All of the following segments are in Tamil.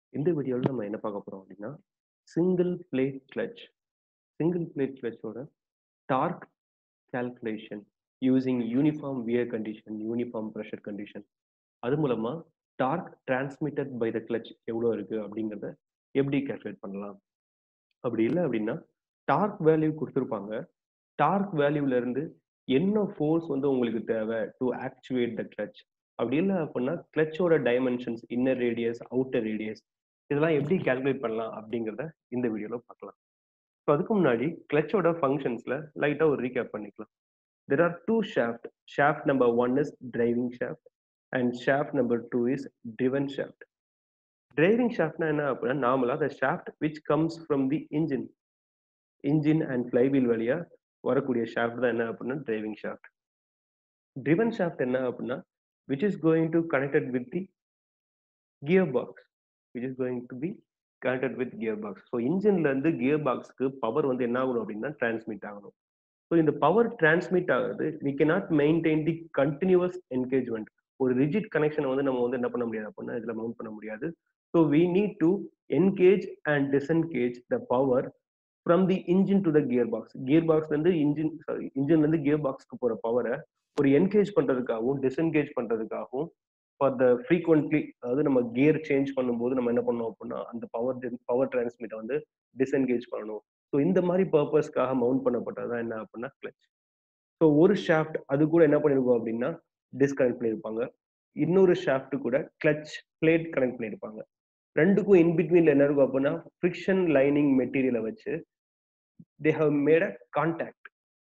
இந்த வீடியோவில் நம்ம என்ன பார்க்க போறோம் அப்படின்னா single plate clutch single plate கிளட்சோட torque calculation using uniform wear condition uniform pressure condition அது மூலமா torque transmitted by the clutch எவ்வளோ இருக்கு அப்படிங்கிறத எப்படி கால்குலேட் பண்ணலாம் அப்படி இல்லை அப்படின்னா டார்க் வேல்யூ கொடுத்துருப்பாங்க டார்க் வேல்யூல இருந்து என்ன ஃபோர்ஸ் வந்து உங்களுக்கு தேவை டு ஆக்சுவேட் த கிளட்ச் அப்படி இல்லை அப்படின்னா கிளச்சோட dimensions inner radius outer radius இதெல்லாம் எப்படி கால்குலேட் பண்ணலாம் அப்படிங்கிறத இந்த வீடியோவில் பார்க்கலாம் ஸோ அதுக்கு முன்னாடி கிளச்சோட ஃபங்க்ஷன்ஸில் லைட்டாக ஒரு ரீகேப் பண்ணிக்கலாம் there are two shaft shaft number one is driving shaft and shaft number two is driven shaft driving ஷாஃப்ட்னா என்ன அப்படின்னா நார்மலாக the shaft which comes from the engine engine and flywheel வழியாக வரக்கூடிய ஷாஃப்ட் தான் என்ன அப்படின்னா டிரைவிங் ஷாஃப்ட் டிரிவன் ஷாஃப்ட் என்ன அப்படின்னா which is going to connected with the gearbox which is going to be connected with gearbox so இன்ஜின்ல இருந்து கியர் பாக்ஸ்க்கு பவர் வந்து என்ன ஆகணும் அப்படின்னா டிரான்ஸ்மிட் ஆகணும் ஸோ இந்த பவர் டிரான்ஸ்மிட் ஆகுது we cannot maintain the continuous engagement ஒரு ரிஜிட் கனெக்ஷனை வந்து நம்ம வந்து என்ன பண்ண முடியாது அப்படின்னா இதில் மவுண்ட் பண்ண முடியாது so we need to engage and disengage the power from the engine to the gear box gear பாக்ஸ்லேருந்து இன்ஜின் சாரி இன்ஜின்லேருந்து கியர் பாக்ஸ்க்கு போகிற பவரை ஒரு என்கேஜ் பண்றதுக்காகவும் டிஸ்என்கேஜ் பண்றதுக்காகவும் ஃபார் த ஃப்ரீக்வெண்ட்லி அதாவது நம்ம கியர் சேஞ்ச் பண்ணும்போது நம்ம என்ன பண்ணோம் அப்படின்னா அந்த பவர் பவர் டிரான்ஸ்மிட்டை வந்து டிஸ்என்கேஜ் பண்ணணும் ஸோ இந்த மாதிரி பர்பஸ்க்காக மவுண்ட் பண்ணப்பட்டது தான் என்ன அப்படின்னா கிளச் ஸோ ஒரு ஷாஃப்ட் அது கூட என்ன பண்ணிருக்கோம் அப்படின்னா டிஸ்கனெக்ட் பண்ணியிருப்பாங்க இன்னொரு ஷாஃப்ட் கூட கிளச் பிளேட் கனெக்ட் பண்ணியிருப்பாங்க ரெண்டுக்கும் இன்பிட்வீன்ல என்ன இருக்கும் அப்படின்னா ஃப்ரிக்ஷன் லைனிங் மெட்டீரியலை வச்சு they have made a contact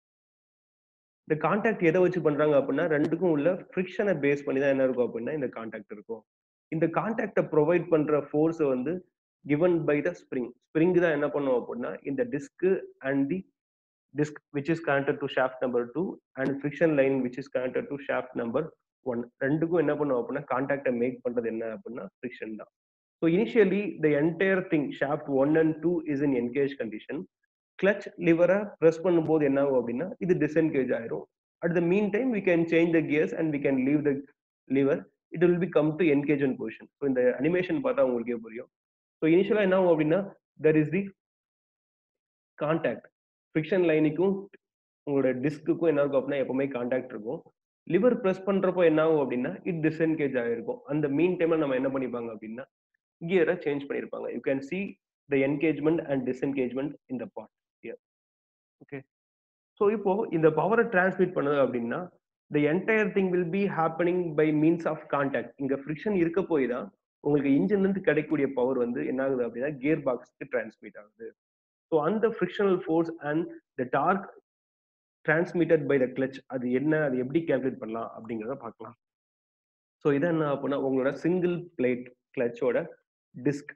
இந்த கான்டாக்ட் எதை வச்சு பண்றாங்க அப்படின்னா ரெண்டுக்கும் உள்ள ஃப்ரிக்ஷனை பேஸ் பண்ணி தான் என்ன இருக்கும் அப்படின்னா இந்த கான்டாக்ட் இருக்கும் இந்த கான்டாக்டை ப்ரொவைட் பண்ற ஃபோர்ஸை வந்து given by the spring spring தான் என்ன பண்ணும் அப்படின்னா இந்த disc and the disc which is connected to shaft number two and friction line which is connected to shaft number one ரெண்டுக்கும் என்ன பண்ணும் அப்படின்னா கான்டாக்டை மேக் பண்றது என்ன அப்படின்னா ஃப்ரிக்ஷன் தான் so initially the entire thing shaft one and two is in engage condition clutch லிவரை ப்ரெஸ் பண்ணும்போது என்ன ஆகும் அப்படின்னா இது டிஸ்என்கேஜ் ஆயிரும் at the mean time we can change the gears and we can leave the lever it will be come to engagement position so இந்த அனிமேஷன் பார்த்தா உங்களுக்கே புரியும் ஸோ இனிஷியலாக என்ன ஆகும் அப்படின்னா there is the contact friction லைனுக்கும் உங்களோட டிஸ்க்குக்கும் என்ன இருக்கும் அப்படின்னா எப்பவுமே கான்டாக்ட் இருக்கும் லிவர் ப்ரெஸ் பண்றப்போ என்ன ஆகும் அப்படின்னா இட் டிஸ்என்கேஜ் ஆயிருக்கும் அந்த மீன் டைம்ல நம்ம என்ன பண்ணிப்பாங்க அப்படின்னா கியரை சேஞ்ச் பண்ணியிருப்பாங்க you can see the engagement and disengagement இந்த பார்ட் ஓகே ஸோ இப்போ இந்த பவரை டிரான்ஸ்மிட் பண்ணுது அப்படின்னா the entire thing will be happening by means of contact இங்க ஃப்ரிக்ஷன் இருக்க போய் தான் உங்களுக்கு இன்ஜின்ல இருந்து கிடைக்கக்கூடிய பவர் வந்து என்ன ஆகுது அப்படின்னா கியர் பாக்ஸ்க்கு டிரான்ஸ்மிட் ஆகுது ஸோ அந்த frictional force and the torque transmitted by the clutch அது என்ன அது எப்படி கேல்குலேட் பண்ணலாம் அப்படிங்கிறத பார்க்கலாம் ஸோ இது என்ன அப்படின்னா உங்களோட சிங்கிள் பிளேட் கிளச்சோட டிஸ்க்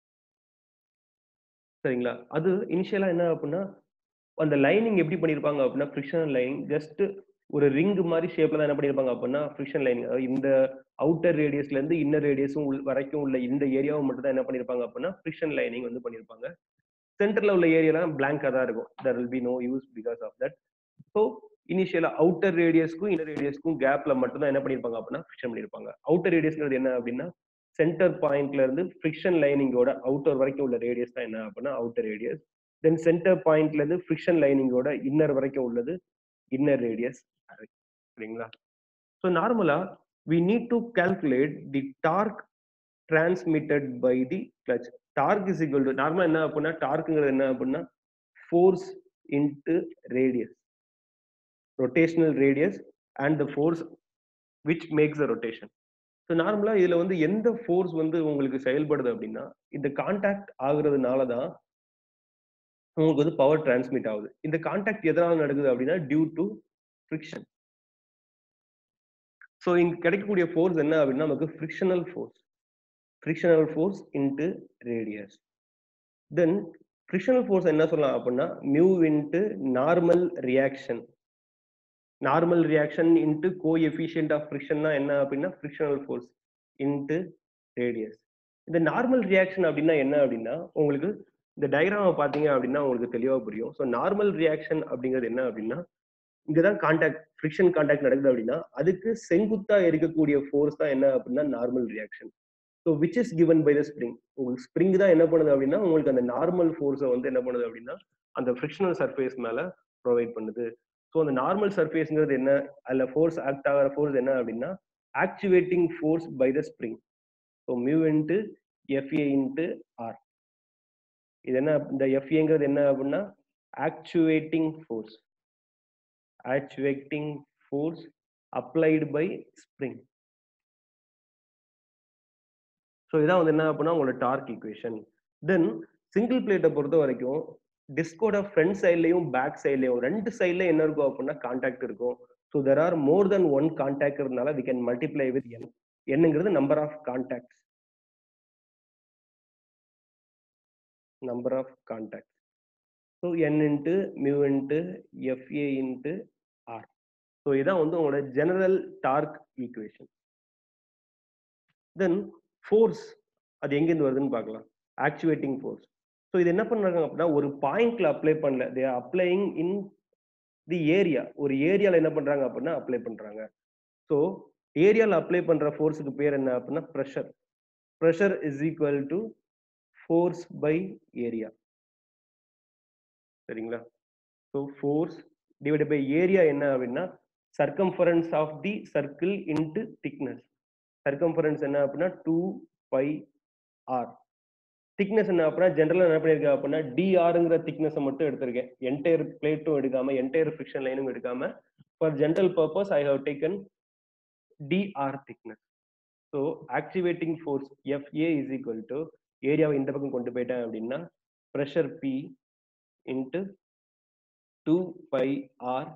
சரிங்களா அது இனிஷியலா என்ன அப்படின்னா அந்த லைனிங் எப்படி பண்ணியிருப்பாங்க அப்படின்னா ஃப்ரிக்ஷனல் லைனிங் ஜஸ்ட் ஒரு ரிங் மாதிரி ஷேப்ல தான் என்ன பண்ணியிருப்பாங்க அப்படின்னா ஃப்ரிக்ஷன் லைனிங் அதாவது இந்த அவுட்டர் ரேடியஸ்ல இருந்து இன்னர் ரேடியஸும் வரைக்கும் உள்ள இந்த ஏரியாவும் மட்டும் தான் என்ன பண்ணியிருப்பாங்க அப்படின்னா ஃப்ரிக்ஷன் லைனிங் வந்து பண்ணியிருப்பாங்க சென்டர்ல உள்ள ஏரியாலாம் பிளாங்கா தான் இருக்கும் there will be no use because of that so இனிஷியலா அவுட்டர் ரேடியஸ்க்கும் இன்னர் ரேடியஸ்க்கும் கேப்ல மட்டும் தான் என்ன பண்ணியிருப்பாங்க அப்படின்னா ஃபிக்ஷன் பண்ணியிருப்பாங்க அவுட்டர் ரேடியஸ்ங்கிறது என்ன அப்படின்னா சென்டர் பாயிண்ட்ல இருந்து ஃப்ரிக்ஷன் லைனிங்கோட அவுட்டர் வரைக்கும் உள்ள ரேடியஸ் தான் என்ன அப்படின்னா அவுட்டர் ரேடியஸ் தென் சென்டர் பாயிண்ட்ல இருந்து ஃப்ரிக்ஷன் லைனிங்கோட இன்னர் வரைக்கும் உள்ளது இன்னர் ரேடியஸ் சரிங்களா ஸோ நார்மலா we need to calculate the torque transmitted by the clutch torque is equal to நார்மலா என்ன அப்படின்னா டார்க்குங்கிறது என்ன அப்படின்னா force into radius rotational radius and the force which makes the rotation so நார்மலாக இதில் வந்து எந்த ஃபோர்ஸ் வந்து உங்களுக்கு செயல்படுது அப்படின்னா இந்த கான்டாக்ட் ஆகுறதுனால தான் உங்களுக்கு வந்து பவர் டிரான்ஸ்மிட் ஆகுது இந்த கான்டாக்ட் எதனால நடக்குது அப்படின்னா டியூ டு ஃப்ரிக்ஷன் ஸோ இங்க கிடைக்கக்கூடிய ஃபோர்ஸ் என்ன அப்படின்னா நமக்கு frictional force frictional force into radius then frictional force என்ன சொல்லலாம் அப்படின்னா mu into normal reaction normal reaction into coefficient of ஃப்ரிக்ஷன்னா என்ன அப்படின்னா ஃப்ரிக்ஷனல் ஃபோர்ஸ் இன்ட்டு ரேடியஸ் இந்த நார்மல் ரியாக்ஷன் அப்படின்னா என்ன அப்படின்னா உங்களுக்கு இந்த டயக்ராமை பார்த்தீங்க அப்படின்னா உங்களுக்கு தெளிவாக புரியும் ஸோ நார்மல் ரியாக்ஷன் அப்படிங்கிறது என்ன அப்படின்னா இங்கதான் கான்டாக்ட் ஃப்ரிக்ஷன் கான்டாக்ட் நடக்குது அப்படின்னா அதுக்கு செங்குத்தா இருக்கக்கூடிய ஃபோர்ஸ் தான் என்ன அப்படின்னா normal reaction so which is given by the spring உங்களுக்கு ஸ்ப்ரிங் தான் என்ன பண்ணுது அப்படின்னா உங்களுக்கு அந்த நார்மல் ஃபோர்ஸை வந்து என்ன பண்ணுது அப்படின்னா அந்த ஃப்ரிக்ஷனல் சர்ஃபேஸ் மேல ப்ரொவைட் பண்ணுது ஸோ அந்த நார்மல் சர்ஃபேஸ்ங்கிறது என்ன அதில் ஃபோர்ஸ் ஆக்ட் ஆகிற ஃபோர்ஸ் என்ன அப்படின்னா activating force by the spring so mu into FA into R இது என்ன இந்த எஃப்ஏங்கிறது என்ன அப்படின்னா actuating force actuating force applied by spring so இதான் வந்து என்ன அப்படின்னா உங்களோட டார்க் ஈக்குவேஷன் தென் சிங்கிள் பிளேட்டை பொறுத்த வரைக்கும் டிஸ்கோட ஃப்ரண்ட் சைட்லையும் பேக் சைட்லையும் ரெண்டு சைட்ல என்ன இருக்கும் அப்படின்னா கான்டாக்ட் இருக்கும் so there are more than one contact இருந்தால we can multiply with N என்னங்கிறது number of contact number of contact so N into mu into FA into R so இதான் வந்து உங்களோட general torque equation then force அது எங்கேருந்து வருதுன்னு பார்க்கலாம் ஆக்சுவேட்டிங் ஃபோர்ஸ் ஸோ இது என்ன பண்றாங்க அப்படின்னா ஒரு பாயிண்ட்ல அப்ளை பண்ணல தே அப்ளைங் இன் தி ஏரியா ஒரு ஏரியால என்ன பண்றாங்க அப்படின்னா அப்ளை பண்றாங்க ஸோ ஏரியால அப்ளை பண்ற ஃபோர்ஸுக்கு பேர் என்ன அப்படின்னா pressure pressure is equal to force by area சரிங்களா so force divide by area என்ன அப்படின்னா circumference of the circle into thickness circumference என்ன அப்படின்னா டூ பை ஆர் திக்னஸ் என்ன அப்படின்னா ஜென்ரலாக என்ன பண்ணியிருக்கேன் அப்படின்னா டிஆருங்கிற திக்னஸை மட்டும் எடுத்திருக்கேன் என்டையர் பிளேட்டும் எடுக்காம என்டையர் ஃபிக்ஷன் லைனும் எடுக்காம for general purpose I have taken dr thickness so activating force FA is equal to ஏரியாவை இந்த பக்கம் கொண்டு போயிட்டேன் அப்படின்னா pressure P into two pi R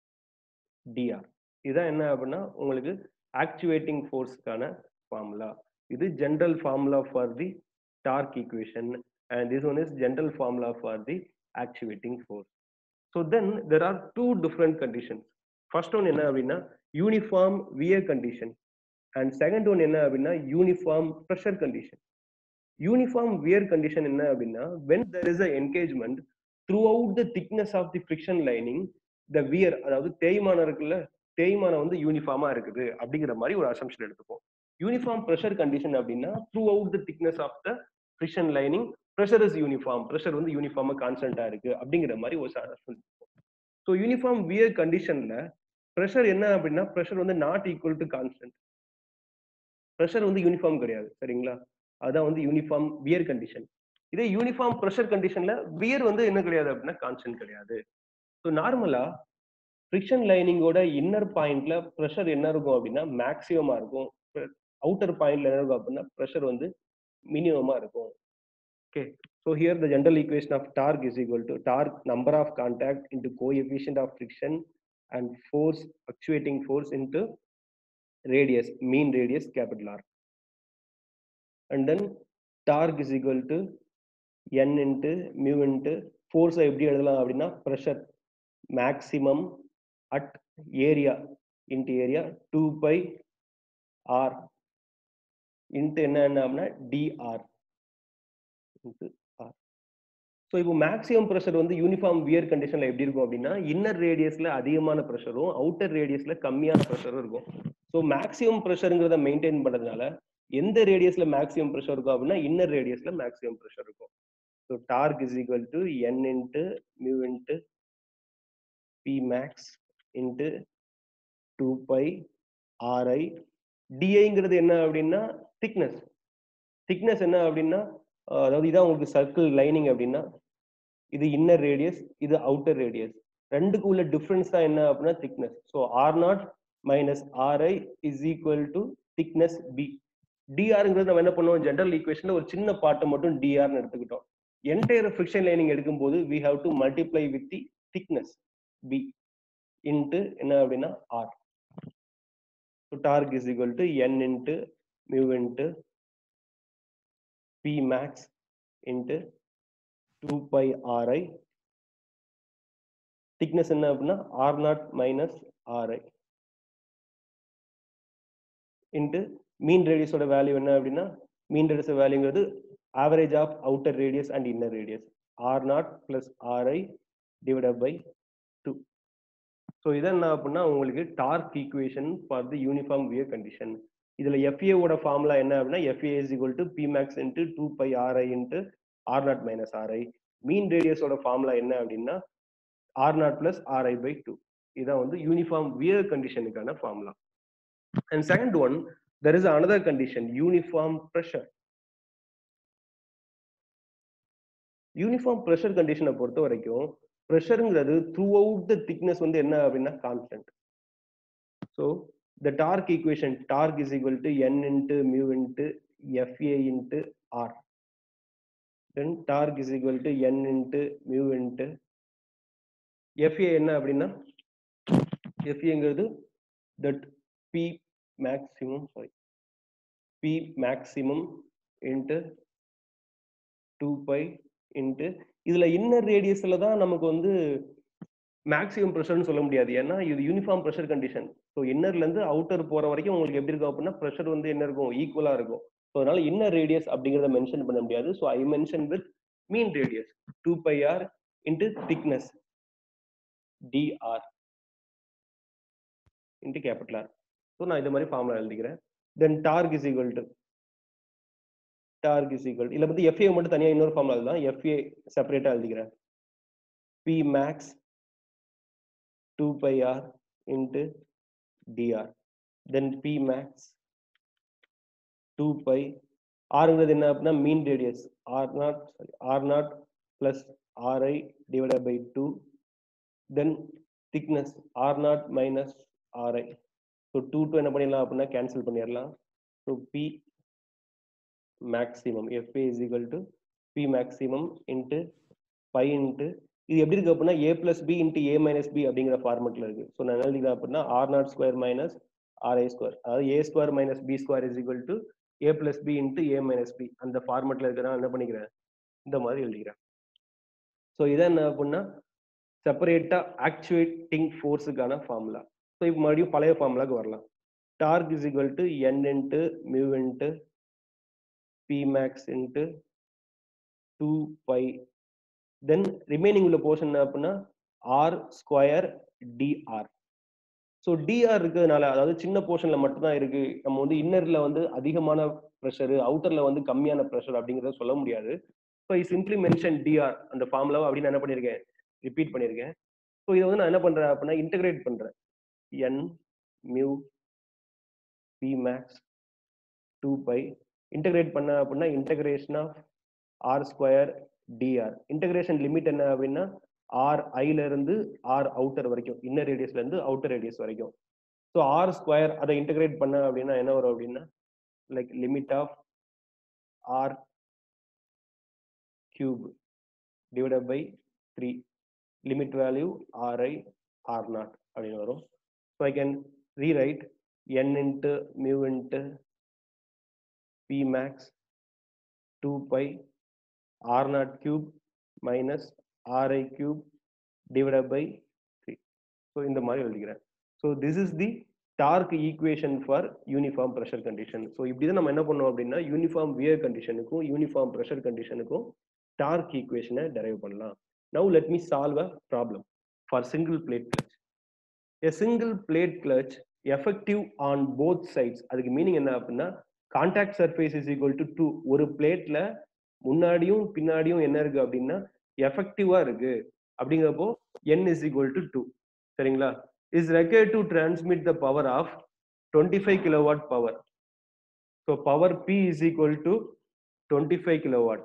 dr இதுதான் என்ன அப்படின்னா உங்களுக்கு ஆக்டிவேட்டிங் ஃபோர்ஸ்க்கான ஃபார்முலா இது general formula for the torque equation and this one is general formula for the actuating force. So then there are two different conditions. First one என்ன அப்படின்னா uniform wear condition and second one என்ன அப்படின்னா uniform pressure condition. Uniform wear condition என்ன அப்படின்னா when there is a engagement throughout the thickness of the friction lining the wear அதாவது தேய்மானம் இருக்குல்ல தேய்மானம் வந்து யூனிஃபார்மா இருக்குது அப்படிங்கிற மாதிரி ஒரு அசம்ஷன் எடுத்துப்போம் யூனிஃபார்ம் ப்ரெஷர் கண்டிஷன் அப்படின்னா throughout the thickness of the friction lining pressure is uniform pressure வந்து யூனிஃபார்மா கான்ஸ்டன்டா இருக்கு அப்படிங்கிற மாதிரி ஒரு அசம்ஷன் ஸோ யூனிஃபார்ம் வியர் கண்டிஷன்ல ப்ரெஷர் என்ன அப்படின்னா ப்ரெஷர் வந்து not equal to constant pressure வந்து யூனிஃபார்ம் கிடையாது சரிங்களா அதான் வந்து யூனிஃபார்ம் வியர் கண்டிஷன் இதே யூனிஃபார்ம் ப்ரெஷர் கண்டிஷன்ல வியர் வந்து என்ன கிடையாது அப்படின்னா கான்ஸ்டன்ட் கிடையாது ஸோ நார்மலா ஃப்ரிக்ஷன் லைனிங்கோட இன்னர் பாயிண்ட்ல ப்ரெஷர் என்ன இருக்கும் அப்படின்னா மேக்ஸிமமா இருக்கும் அவுட்டர் பாயிண்ட்ல என்ன இருக்கும் அப்படின்னா ப்ரெஷர் வந்து மினிமமா இருக்கும் okay so here the general equation of torque is equal to torque number of contact into coefficient of friction and force actuating force into radius mean radius capital R and then torque is equal to N into mu into ஃபோர்ஸை எப்படி எழுதலாம் அப்படின்னா pressure maximum at area into area two pi R into என்ன என்ன அப்படின்னா டிஆர் இன்ட்டு ஆர் ஸோ இப்போ மேக்ஸிமம் ப்ரெஷர் வந்து யூனிஃபார்ம் வியர் கண்டிஷனில் எப்படி இருக்கும் அப்படின்னா இன்னர் ரேடியஸில் அதிகமான ப்ரெஷரும் அவுட்டர் ரேடியஸில் கம்மியான ப்ரெஷரும் இருக்கும் ஸோ மேக்ஸிமம் ப்ரெஷருங்கிறத மெயின்டைன் பண்ணுறதுனால எந்த ரேடியஸில் மேக்ஸிமம் ப்ரெஷர் இருக்கும் அப்படின்னா இன்னர் ரேடியஸில் மேக்ஸிமம் ப்ரெஷர் இருக்கும் so torque is equal to N into mu into P max into two pi RI டிஐங்கிறது என்ன அப்படின்னா திக்னஸ் திக்னஸ் என்ன அப்படின்னா அதாவது இதான் உங்களுக்கு சர்க்கிள் லைனிங் அப்படின்னா இது இன்னர் ரேடியஸ் இது அவுட்டர் ரேடியஸ் ரெண்டுக்கு உள்ள டிஃப்ரென்ஸ் தான் என்ன அப்படின்னா thickness so R naught minus RI is equal to thickness P டிஆருங்கிறது நம்ம என்ன பண்ணுவோம் ஜென்ரல் ஈக்குவேஷன்ல ஒரு சின்ன பாட்டை மட்டும் டிஆர்னு எடுத்துக்கிட்டோம் என்டையர் ஃபிக்ஷன் லைனிங் எடுக்கும்போது we have to multiply with the thickness P into என்ன அப்படின்னா R So torque is equal to n into mu into p max into 2 pi ri. Thickness என்ன அப்படின்னா r naught minus ri into mean radius ஓட வேல்யூ என்ன அப்படின்னா மீன் ரேடியஸ் வேல்யூங்கிறது average of outer radius and inner radius R naught plus RI divide by two so இது என்ன அப்படின்னா உங்களுக்கு torque equation for the uniform wear condition இதுல FA ஓட ஃபார்முலா என்ன அப்படின்னா FA is equal to P max into 2 pi RI into R naught minus RI mean ரேடியஸோட ஃபார்முலா என்ன அப்படின்னா R naught plus RI by 2 இதான் வந்து யூனிஃபார்ம் வியர் கண்டிஷனுக்கான formula and second one there is another condition uniform pressure uniform pressure கண்டிஷனை பொறுத்த வரைக்கும் ப்ரெஷருங்கிறது த்ரூ அவுட் த திக்னஸ் வந்து என்ன அப்படின்னா constant so the torque equation torque is equal to N into mu into FA into R then torque is equal to N into mu into FA என்ன அப்படின்னா எஃப்ஏங்கிறது that P maximum sorry P maximum into two pi into இதுல இன்னர் ரேடியஸ்ல தான் நமக்கு வந்து மேக்ஸிமம் ப்ரெஷர்னு சொல்ல முடியாது ஏன்னா இது யூனிஃபார்ம் ப்ரெஷர் கண்டிஷன் ஸோ இன்னர்ல இருந்து அவுட்டர் போற வரைக்கும் உங்களுக்கு எப்படி இருக்கும் அப்படின்னா ப்ரெஷர் வந்து என்ன இருக்கும் ஈக்குவலா இருக்கும் ஸோ அதனால இன்னர் ரேடியஸ் அப்படிங்கிறத மென்ஷன் பண்ண முடியாது so I mention with mean radius two pi R into thickness dr into capital R so நான் இந்த மாதிரி ஃபார்முலா எழுதிக்கிறேன் then torque is equal to torque is equal இதில் பத்தி எஃப்ஏ மட்டும் தனியாக இன்னொரு ஃபார்முலா தான் எஃப்ஏ செப்பரேட்டாக எழுதிக்கிறேன் P max two pi R into dr then P max two pi ஆறுங்கிறது என்ன அப்படின்னா mean radius R naught sorry R naught plus RI divided by two then thickness R naught minus RI so two two என்ன பண்ணிடலாம் அப்படின்னா கேன்சல் பண்ணிடலாம் so P maximum FA is equal to P maximum into pi into இது எப்படி இருக்கு அப்படின்னா A plus B into A minus B அப்படிங்கிற ஃபார்மெட்ல இருக்கு ஸோ நான் என்ன எழுதிக்கிறேன் அப்படின்னா R naught square minus RI square அதாவது A square minus B square is equal to A plus B into A minus B அந்த ஃபார்மெட்ல இருக்கிற என்ன பண்ணிக்கிறேன் இந்த மாதிரி எழுதிக்கிறேன் ஸோ இதான் என்ன அப்படின்னா செப்பரேட்டா ஆக்சுவேட்டிங் ஃபோர்ஸுக்கான ஃபார்முலா ஸோ இப்போ மறுபடியும் பழைய ஃபார்முலாக்கு வரலாம் torque is equal to N into mu into P max into two pi then remaining உள்ள போர்ஷன் என்ன அப்படின்னா R square dr so dr இருக்கிறதுனால அதாவது சின்ன போர்ஷன்ல மட்டும்தான் இருக்கு நம்ம வந்து இன்னர்ல வந்து அதிகமான ப்ரெஷர் அவுட்டர்ல வந்து கம்மியான ப்ரெஷர் அப்படிங்கிறத சொல்ல முடியாது so I simply mention dr அந்த ஃபார்முலாவை அப்படின்னு என்ன பண்ணியிருக்கேன் ரிப்பீட் பண்ணியிருக்கேன் ஸோ இதை வந்து நான் என்ன பண்றேன் அப்படின்னா இன்டகிரேட் பண்றேன் N mu P max two pi integrate பண்ண அப்படின்னா integration of R square dr integration limit என்ன அப்படின்னா ஆர் ஐல இருந்து ஆர் அவுட்டர் வரைக்கும் இன்னர் ரேடியஸ்ல இருந்து அவுட்டர் ரேடியஸ் வரைக்கும் ஸோ ஆர் ஸ்கொயர் அதை இன்டகிரேட் பண்ண அப்படின்னா என்ன வரும் அப்படின்னா like limit of R cube divided by three limit value RI R naught அப்படின்னு வரும் so I can rewrite N into mu into P max two pi R naught cube minus RI cube divided by three so இந்த மாதிரி எழுதிக்கிறேன் so this is the torque equation for uniform pressure condition so இப்படி தான் நம்ம என்ன பண்ணோம் அப்படின்னா யூனிஃபார்ம் வியர் கண்டிஷனுக்கும் யூனிஃபார்ம் ப்ரெஷர் கண்டிஷனுக்கும் டார்க் ஈக்குவேஷனை டெரைவ் பண்ணலாம் now let me solve a problem for single plate clutch a single plate clutch effective on both sides அதுக்கு மீனிங் என்ன அப்படின்னா contact surface is equal to two ஒரு பிளேட்ல முன்னாடியும் பின்னாடியும் என்ன இருக்கு அப்படின்னா எஃபெக்டிவா இருக்கு அப்படிங்கிறப்போ N is equal to two சரிங்களா is required to transmit the power of twenty five kilowatt power so power P is equal to twenty five kilowatt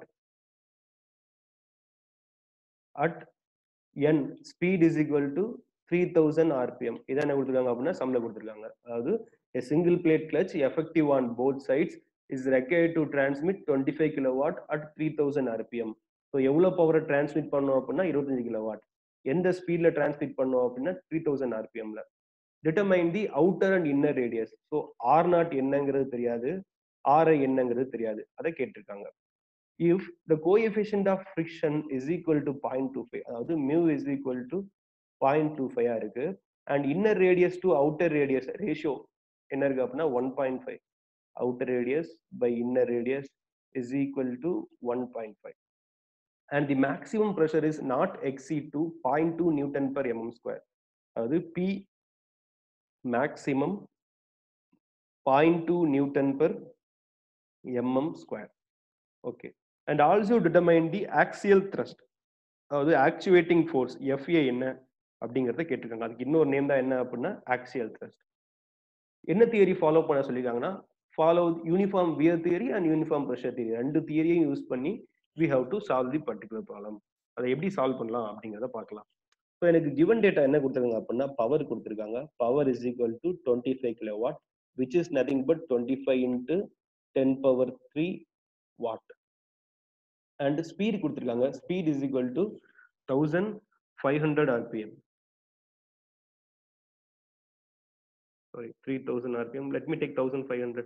at N speed is equal to three thousand RPM இதான் என்ன கொடுத்துருக்காங்க அப்படின்னா சம்பள கொடுத்துருக்காங்க அதாவது a single plate clutch effective on both sides is required to transmit 25 kilowatt at 3000 rpm so எவ்வளோ பவரை டிரான்ஸ்மிட் பண்ணோம் அப்படின்னா இருபத்தஞ்சு கிலோவாட் எந்த ஸ்பீட்ல டிரான்ஸ்மிட் பண்ணோம் அப்படின்னா த்ரீ தௌசண்ட் ஆர்பிஎம்ல determine the outer and inner radius so R naught என்னங்கிறது தெரியாது ஆர்ஐ என்னங்கிறது தெரியாது அதை கேட்டிருக்காங்க if the coefficient of friction is equal to point two five அதாவது mu is equal to point two ஃபைவா இருக்கு and inner radius to outer radius ratio என்ன இருக்கு அப்படின்னா one point five outer radius by inner radius is equal to one point five and the maximum pressure is not exceed to point two newton per MM square அதாவது P maximum 0.2 newton per mm square okay and also determine the axial thrust அதாவது ஆக்சுவேட்டிங் ஃபோர்ஸ் எஃப்ஏ என்ன அப்படிங்கிறத கேட்டிருக்காங்க அதுக்கு இன்னொரு நேம் தான் என்ன அப்படின்னா ஆக்சியல் த்ரஸ்ட் என்ன தியரி ஃபாலோ பண்ண சொல்லியிருக்காங்கன்னா follow uniform wear theory and uniform pressure theory ரெண்டு தியரியும் யூஸ் பண்ணி we have to solve the particular problem அதை எப்படி சால்வ் பண்ணலாம் அப்படிங்கிறத பார்க்கலாம் ஸோ எனக்கு கிவன் டேட்டா என்ன கொடுத்துருக்காங்க அப்படின்னா பவர் கொடுத்துருக்காங்க power is equal to twenty five kilowatt which is nothing but twenty five into ten power three watt and speed கொடுத்துருக்காங்க speed is equal to thousand five hundred RPM sorry 3000 rpm let me take 1500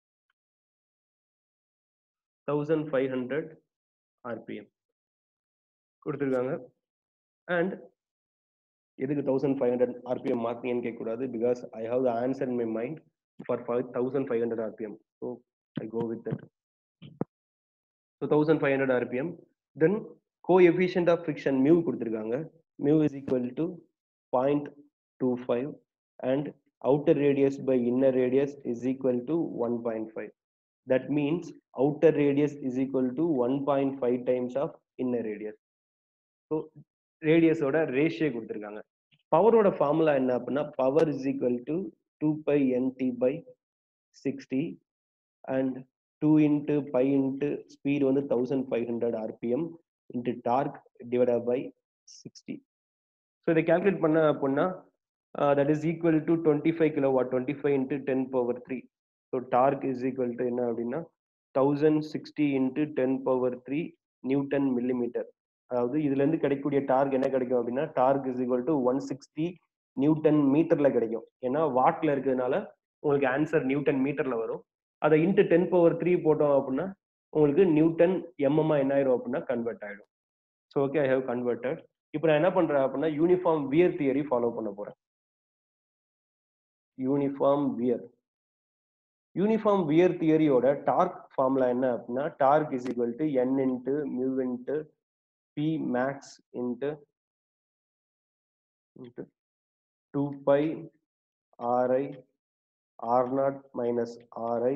1500 rpm கொடுத்துருக்காங்க அண்ட் எதுக்கு தௌசண்ட் ஃபைவ் ஹண்ட்ரட் ஆர்பிஎம் மாற்றிங்கன்னு கேட்கக்கூடாது because I have the answer in my mind for five thousand five hundred RPM so I go with that so thousand five hundred RPM then coefficient of friction mu கொடுத்துருக்காங்க mu is equal to point two five and outer radius by inner radius is equal to 1.5 that means outer radius is equal to 1.5 times of inner radius so radius ஓட ரேஷியோ கொடுத்துருக்காங்க பவரோட ஃபார்முலா என்ன அப்படின்னா power is equal to two pi N T by sixty and two into pi into speed வந்து thousand five hundred RPM into torque divide by sixty so இதை கேல்குலேட் பண்ண அப்படின்னா uh, that is equal to 25 kilowatt 25 into 10 power 3 so torque is equal to என்ன அப்படின்னா 1060 into 10 power 3 நியூட்டன் மில்லிமீட்டர் அதாவது இதுல இருந்து கிடைக்கக்கூடிய டார்க் என்ன கிடைக்கும் அப்படின்னா torque is equal to one sixty newton மீட்டர்ல கிடைக்கும் ஏன்னா வாட்ல இருக்கிறதுனால உங்களுக்கு ஆன்சர் நியூட்டன் மீட்டர்ல வரும் அதை இன்ட்டு டென் பவர் த்ரீ போட்டோம் அப்படின்னா உங்களுக்கு நியூட்டன் எம்எம்மா என்ன ஆயிரும் அப்படின்னா கன்வெர்ட் ஆயிடும் so okay I have converted இப்போ நான் என்ன பண்றேன் அப்படின்னா யூனிஃபார்ம் வியர் தியரி ஃபாலோ பண்ண போறேன் யூனிஃபார்ம் வியர் யூனிஃபார்ம் வியர் தியரியோட டார்க் ஃபார்முலா என்ன அப்படின்னா torque is equal to N into mu into P max into into two pi R I R naught minus R I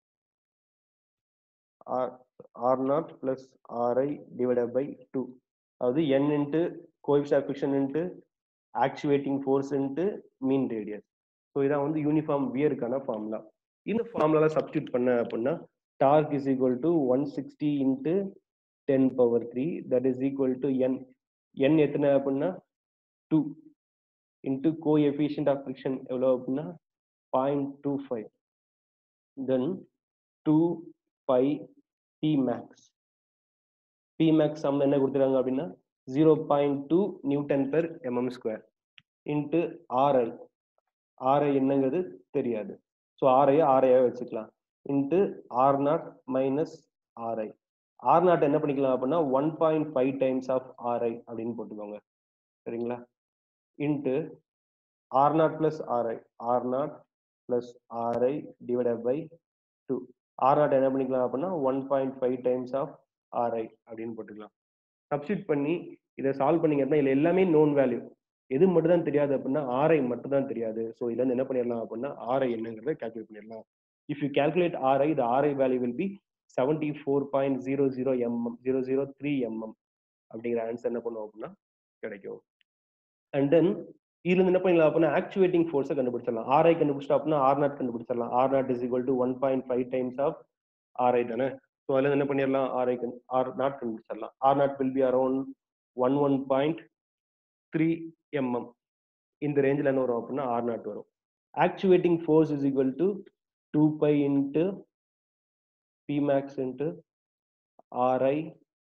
R R naught plus RI divided by two அதாவது N into coefficient friction into actuating force into mean radius so இதான் வந்து யூனிஃபார்ம் வியருக்கான ஃபார்முலா இந்த ஃபார்முலால சப்ஸ்டியூட் பண்ண அப்படின்னா torque is equal to one sixty into ten power three that is equal to N N எத்தனை அப்படின்னா two into coefficient of friction எவ்வளோ அப்படின்னா point two five then two five P max P max some என்ன கொடுத்துருக்காங்க அப்படின்னா zero point two newton per mm square into R I R I என்னங்கிறது தெரியாது ஸோ ஆர்ஐ ஆர்ஐயாக வச்சுக்கலாம் into R naught minus R I R naught என்ன பண்ணிக்கலாம் அப்படின்னா one point five times of R I அப்படின்னு போட்டுக்கோங்க சரிங்களா into R naught plus R I R naught plus RI divided by two R naught என்ன பண்ணிக்கலாம் அப்படின்னா one point five times of R I அப்படின்னு போட்டுக்கலாம் சப்ஸ்டியூட் பண்ணி இதை சால்வ் பண்ணீங்க அப்படின்னா இதில் எல்லாமே நோன் வேல்யூ எது மட்டும் தான் தெரியாது அப்படின்னா ஆர்ஐ மட்டும் தான் தெரியாது ஸோ இதுல இருந்து என்ன பண்ணிடலாம் அப்படின்னா ஆர்ஐ என்னங்கிறத கால்குலேட் பண்ணிடலாம் if you calculate R I the R I value will be seventy four point zero zero mm zero zero three mm அப்படிங்கிற ஆன்சர் என்ன பண்ணுவோம் அப்படின்னா கிடைக்கும் அண்ட் தென் இதுல இருந்து என்ன பண்ணிடலாம் அப்படின்னா ஆக்சுவேட்டிங் ஃபோர்ஸை கண்டுபிடிச்சிடலாம் ஆர்ஐ கண்டுபிடிச்சிட்டோம் அப்படின்னா ஆர் நாட் கண்டுபிடிச்சிடலாம் R naught is equal to one point five times of R I தானே ஸோ அதுல இருந்து என்ன பண்ணிடலாம் ஆர்ஐ ஆர் நாட் கண்டுபிடிச்சிடலாம் R naught will be around one one point three mm இந்த ரேஞ்சில் என்ன வரும் அப்படின்னா ஆர் நாட் வரும் actuating force is equal to two pi into P max into R I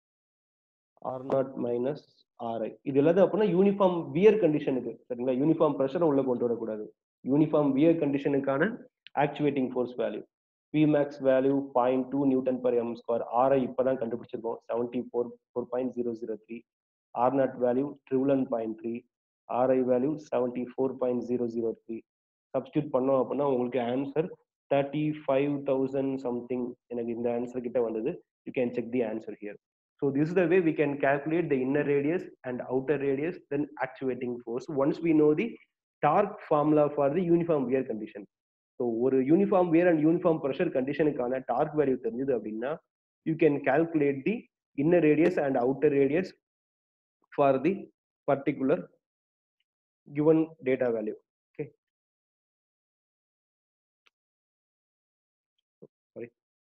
R naught minus R I இது எல்லாத்தையும் அப்படின்னா யூனிஃபார்ம் வியர் கண்டிஷனுக்கு சரிங்களா யூனிஃபார்ம் ப்ரெஷரை உள்ள கொண்டு வரக்கூடாது யூனிஃபார்ம் வியர் கண்டிஷனுக்கான actuating force value P max value point two newton per M square R I இப்போ தான் கண்டுபிடிச்சிருக்கோம் seventy four four point zero zero three R naught value triple point three R I value seventy four point zero zero three substitute பண்ணோம் அப்படின்னா உங்களுக்கு answer thirty five thousand something எனக்கு இந்த ஆன்சர் கிட்ட வந்தது you can check the answer here so this the way we can calculate the inner radius and outer radius then actuating force once we know the torque formula for the uniform wear condition so ஒரு uniform wear and uniform pressure கண்டிஷனுக்கான டார்க் வேல்யூ தெரிஞ்சது அப்படின்னா you can calculate the inner radius and outer radius for the particular given data value okay sorry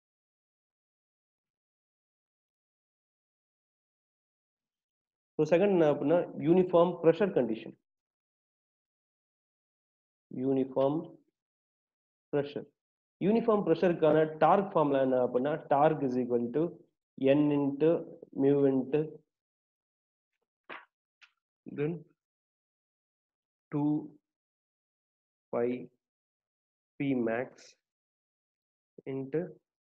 so second என்ன அப்படின்னா uniform pressure condition uniform pressure uniform ப்ரெஷருக்கான டார்க் ஃபார்ம்ல என்ன அப்படின்னா torque is equal to N into mu into then two pi P max into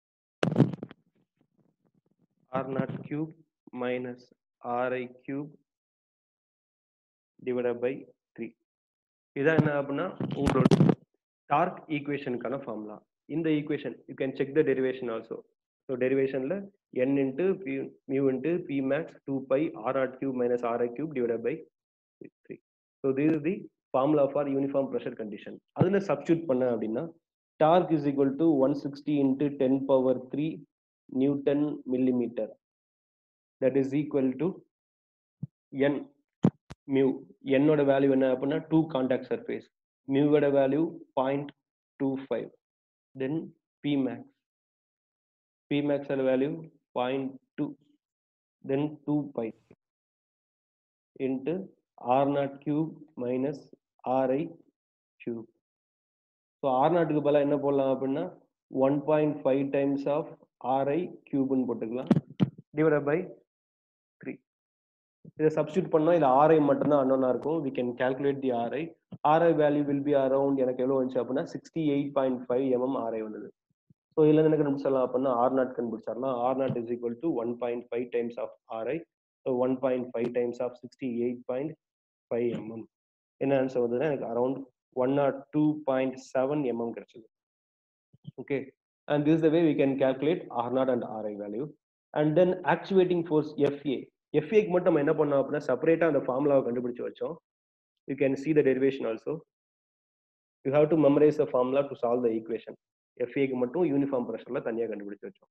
R naught cube minus RI cube divided by three இதான் என்ன அப்படின்னா உங்களோட டார்க் ஈக்குவேஷனுக்கான ஃபார்முலா இந்த equation you can check the derivation also so டெரிவேஷனில் N into P mu into P max two pi R naught cube minus RI cube divided by three so this is the formula for uniform pressure condition அதில் சப்ஸ்டியூட் பண்ண அப்படின்னா torque is equal to one sixty into ten power three newton millimetre that is equal to N mu என்னோட வேல்யூ என்ன அப்படின்னா டூ கான்டாக்ட் சர்ஃபேஸ் மியூவோட value point two five then P max பி மேக்ஸோட value point two then two pi into R naught cube minus RI cube so R நாட்டுக்கு பதிலாக என்ன போடலாம் அப்படின்னா one point five times of R I கியூப்னு போட்டுக்கலாம் டிவைட் பை த்ரீ இதை சப்ஸ்டியூட் பண்ணால் இதில் ஆர்ஐ மட்டும்தான் அன்னோனா இருக்கும் we can calculate the R I R I value will be around எனக்கு எவ்வளோ வந்துச்சு அப்படின்னா sixty eight point five mm R I வந்தது ஸோ இதில் எனக்கு கண்டுபிடிச்சிடலாம் அப்படின்னா ஆர் நாட் கண்டுபிடிச்சிடலாம் R naught is equal to one point five times of R I so one point five times of sixty eight point five mm என்ன ஆன்சர் வந்ததுன்னா எனக்கு around one naught two point seven mm கிடைச்சது okay and this the way we can calculate R naught and R I value and then actuating force F A எஃப்ஏக்கு மட்டும் நம்ம என்ன பண்ணோம் அப்படின்னா செப்பரேட்டாக அந்த ஃபார்முலாவை கண்டுபிடிச்சு வச்சோம் you can see the derivation also you have to memorize the formula to solve the equation எஃப்ஏக்கு மட்டும் யூனிஃபார்ம் ப்ரெஷரில் தனியாக கண்டுபிடிச்சு வச்சோம்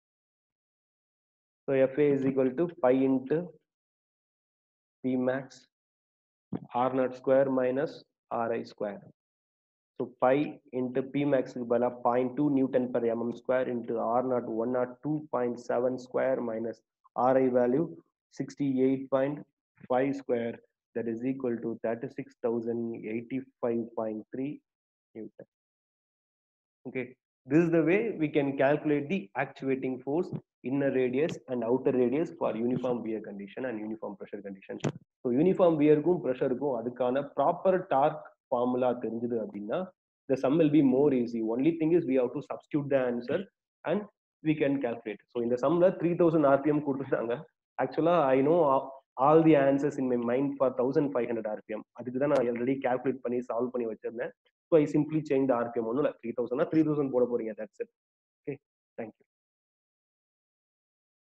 so F A is equal to five into P max R naught square minus RI square so pi into P மேக்ஸுக்கு பதிலாக point two newton per MM square into R naught one naught two point seven square minus R I value sixty eight point five square that is equal to thirty six thousand eighty five point three newton okay this is the way we can calculate the actuating force inner radius and outer radius for uniform wear condition and uniform pressure condition so uniform wearக்கும் pressureக்கும் அதுக்கான proper torque formula தெரிஞ்சது அப்படின்னா the sum will be more easy only thing is we have to substitute the answer and we can calculate so இந்த sumல 3000 rpm கொடுத்துட்டாங்க actually i know all the answers in my mind for 1500 rpm அதுக்கு தான் நான் ஆல்ரெடி calculate பண்ணி சால்வ் பண்ணி வச்சிருந்தேன் so I simply change the RPM ஒன்றும் இல்லை த்ரீ தௌசண்ட்னா த்ரீ தௌசண்ட் போட போறீங்க தட்ஸ் இட் ஓகே தேங்க்யூ